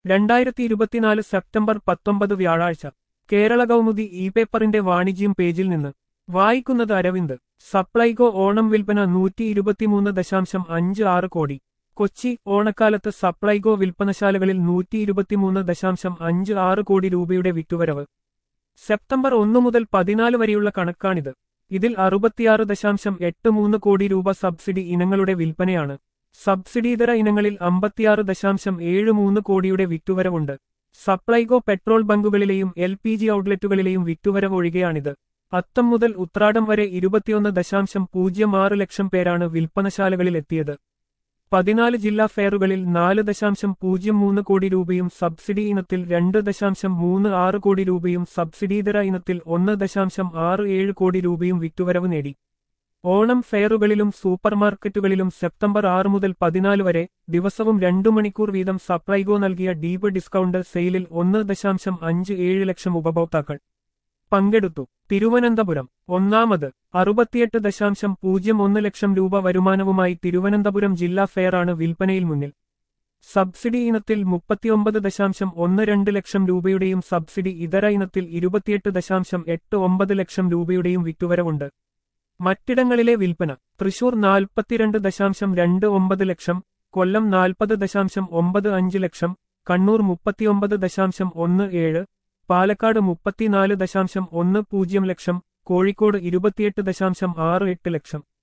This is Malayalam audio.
രണ്ടായിരത്തി ഇരുപത്തിനാല് സെപ്റ്റംബർ പത്തൊമ്പത് വ്യാഴാഴ്ച കേരള കൗമുദി ഇ പേപ്പറിന്റെ വാണിജ്യം പേജിൽ നിന്ന് വായിക്കുന്നത് അരവിന്ദ് സപ്ലൈകോ ഓണം വിൽപ്പന നൂറ്റി ഇരുപത്തിമൂന്ന് ദശാംശം അഞ്ച് ആറ് കോടി കൊച്ചി ഓണക്കാലത്ത് സപ്ലൈകോ വിൽപ്പനശാലകളിൽ നൂറ്റി ഇരുപത്തിമൂന്ന് ദശാംശം അഞ്ച് ആറ് കോടി രൂപയുടെ വിറ്റുവരവ് സെപ്റ്റംബർ ഒന്ന് മുതൽ പതിനാല് വരെയുള്ള കണക്കാണിത് ഇതിൽ അറുപത്തിയാറ് ദശാംശം എട്ട് മൂന്ന് കോടി രൂപ സബ്സിഡി ഇനങ്ങളുടെ വിൽപ്പനയാണ് സബ്സിഡിയിതര ഇനങ്ങളിൽ അമ്പത്തിയാറ് ദശാംശം ഏഴ് മൂന്ന് കോടിയുടെ വിറ്റുവരവുണ്ട് സപ്ലൈകോ പെട്രോൾ ബങ്കുകളിലെയും എൽ പി ജി ഔട്ട്ലെറ്റുകളിലെയും വിറ്റുവരവ് ഒഴികെയാണിത് അത്തം മുതൽ ഉത്രാടം വരെ ഇരുപത്തിയൊന്ന് ദശാംശം പൂജ്യം ആറ് ലക്ഷം പേരാണ് വിൽപ്പനശാലകളിൽ എത്തിയത് പതിനാല് ജില്ലാ ഫെയറുകളിൽ നാല് ദശാംശം പൂജ്യം മൂന്ന് കോടി രൂപയും സബ്സിഡി ഇനത്തിൽ രണ്ട് ദശാംശം മൂന്ന് ആറ് കോടി രൂപയും സബ്സിഡിയിതര ഇനത്തിൽ ഒന്ന് ദശാംശം ആറ് ഏഴ് കോടി രൂപയും വിറ്റുവരവ് നേടി ഓണം ഫെയറുകളിലും സൂപ്പർമാർക്കറ്റുകളിലും സെപ്റ്റംബർ ആറ് മുതൽ പതിനാല് വരെ ദിവസവും രണ്ടു മണിക്കൂർ വീതം സപ്ലൈകോ നൽകിയ ഡീപ് ഡിസ്കൗണ്ട് സെയിലിൽ ഒന്ന് ദശാംശം അഞ്ച് ഏഴ് ലക്ഷം ഉപഭോക്താക്കൾ പങ്കെടുത്തു തിരുവനന്തപുരം ഒന്നാമത് അറുപത്തിയെട്ട് ദശാംശം പൂജ്യം ഒന്ന് ലക്ഷം രൂപ വരുമാനവുമായി തിരുവനന്തപുരം ജില്ലാ ഫെയറാണ് വിൽപ്പനയിൽ മുന്നിൽ സബ്സിഡി ഇനത്തിൽ മുപ്പത്തിയൊമ്പത് ദശാംശം ഒന്ന് രണ്ട് ലക്ഷം രൂപയുടെയും സബ്സിഡി ഇതര ഇനത്തിൽ ഇരുപത്തിയെട്ട് ദശാംശം എട്ട് ഒമ്പത് ലക്ഷം രൂപയുടെയും വിറ്റുവരവുണ്ട് മറ്റിടങ്ങളിലെ വിൽപ്പന തൃശൂർ നാൽപ്പത്തിരണ്ട് ദശാംശം രണ്ട് ഒമ്പത് ലക്ഷം കൊല്ലം നാൽപ്പത് ദശാംശം ഒമ്പത് അഞ്ച് ലക്ഷം കണ്ണൂർ മുപ്പത്തിയൊമ്പത് ദശാംശം ഒന്ന് ഏഴ് പാലക്കാട് മുപ്പത്തിനാല് ദശാംശം ഒന്ന് പൂജ്യം ലക്ഷം കോഴിക്കോട് ഇരുപത്തിയെട്ട് ദശാംശം ആറ് എട്ട് ലക്ഷം